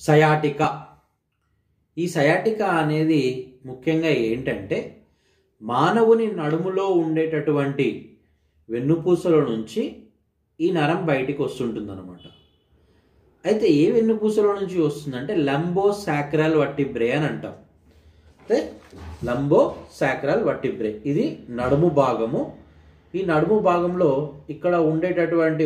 sciatica ఈ sciatica అనేది ముఖ్యంగా ఏంటంటే మానవుని నడుములో ఉండేటటువంటి వెన్నుపూసల నుంచి ఈ నరం బయటికి వస్తుంటుందన్నమాట అయితే ఏ వెన్నుపూసల నుంచి వస్తుందంటే లంబో సాక్రల్ వట్టిబ్రే అని అంటాం అంటే లంబో సాక్రల్ వట్టిబ్రే ఇది నడుము భాగము ఈ నడుము భాగంలో ఇక్కడ ఉండేటటువంటి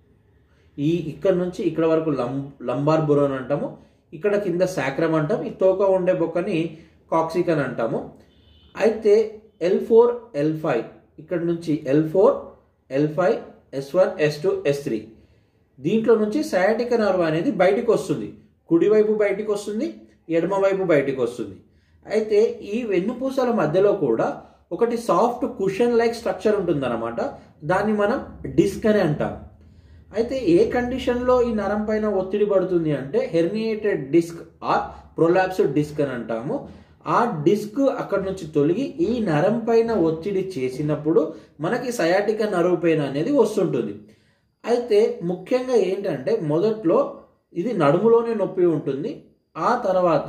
ఈ ఇక్కడ నుంచి ఇక్కడ వరకు లం లంబార్ బురోన్ అంటాము ఇక్కడ కింద శాక్రం అంటాం ఈ తోక ఉండే బొక్కని కాక్సిక్ అని అంటాము అయితే ఎల్ ఫోర్ ఎల్ ఫైవ్ ఇక్కడ నుంచి L four L five S one S two S three దీంట్లో నుంచి సయాటిక నర్వ్ అనేది బయటికి వస్తుంది కుడివైపు బయటికి వస్తుంది ఎడమ వైపు బయటికి వస్తుంది అయితే ఈ వెన్నుపూసల మధ్యలో కూడా ఒకటి సాఫ్ట్ కుషన్ లైక్ స్ట్రక్చర్ ఉంటుందన్నమాట దాన్ని మనం డిస్క్ అని అంటాం అయితే ఏ కండిషన్లో ఈ నరం పైన ఒత్తిడి పడుతుంది అంటే herniated disc or prolapsed disc అని అంటాము ఆ డిస్క్ అక్కడ నుంచి తొలగి ఈ నరం పైన ఒత్తిడి చేసినప్పుడు మనకి సయాటిక నరువు పెయిన్ అనేది వస్తుంటుంది అయితే ముఖ్యంగా ఏంటంటే మొదట్లో ఇది నడుములోనే నొప్పి ఉంటుంది ఆ తర్వాత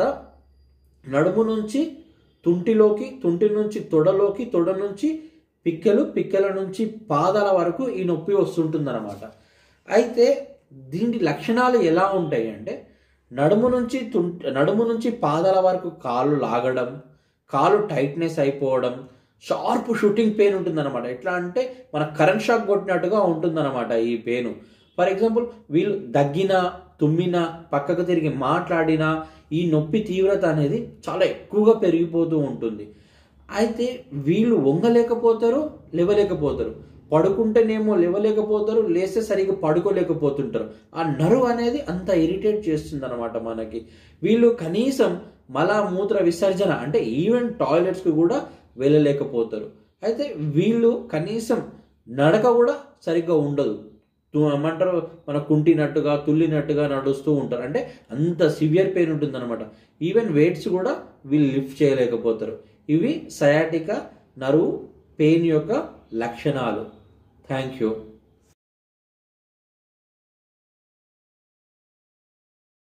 నడుము నుంచి తుంటిలోకి తుంటి నుంచి తొడలోకి తొడ నుంచి పిక్కలు పిక్కల నుంచి పాదాల వరకు ఈ నొప్పి వస్తుంటుందన్నమాట అయితే దీని లక్షణాలు ఎలా ఉంటాయి అంటే నడుము నుంచి తుంట నడుము నుంచి పాదాల వరకు కాళ్ళు లాగడం కాలు టైట్నెస్ అయిపోవడం షార్ప్ షూటింగ్ పెయిన్ ఉంటుందన్నమాట ఎట్లా అంటే మన కరెంట్ షాక్ కొట్టినట్టుగా ఉంటుందన్నమాట ఈ పెయిన్ ఫర్ ఎగ్జాంపుల్ వీళ్ళు దగ్గిన తుమ్మిన పక్కకు తిరిగి మాట్లాడినా ఈ నొప్పి తీవ్రత అనేది చాలా ఎక్కువగా పెరిగిపోతూ ఉంటుంది అయితే వీళ్ళు వంగలేకపోతారు లేవలేకపోతారు పడుకుంటేనేమో లేవలేకపోతారు లేస్తే సరిగ్గా పడుకోలేకపోతుంటారు ఆ నరువు అనేది అంత ఇరిటేట్ చేస్తుంది అనమాట మనకి వీళ్ళు కనీసం మల మూత్ర విసర్జన అంటే ఈవెన్ టాయిలెట్స్కి కూడా వెళ్ళలేకపోతారు అయితే వీళ్ళు కనీసం నడక కూడా సరిగ్గా ఉండదు తు- ఏమంటారు మన కుంటినట్టుగా తుల్లినట్టుగా నడుస్తూ ఉంటారు అంటే అంత సివియర్ పెయిన్ ఉంటుంది అనమాట ఈవెన్ వెయిట్స్ కూడా వీళ్ళు లిఫ్ట్ చేయలేకపోతారు ఇవి సయాటిక నరువు పెయిన్ యొక్క లక్షణాలు థ్యాంక్ యూ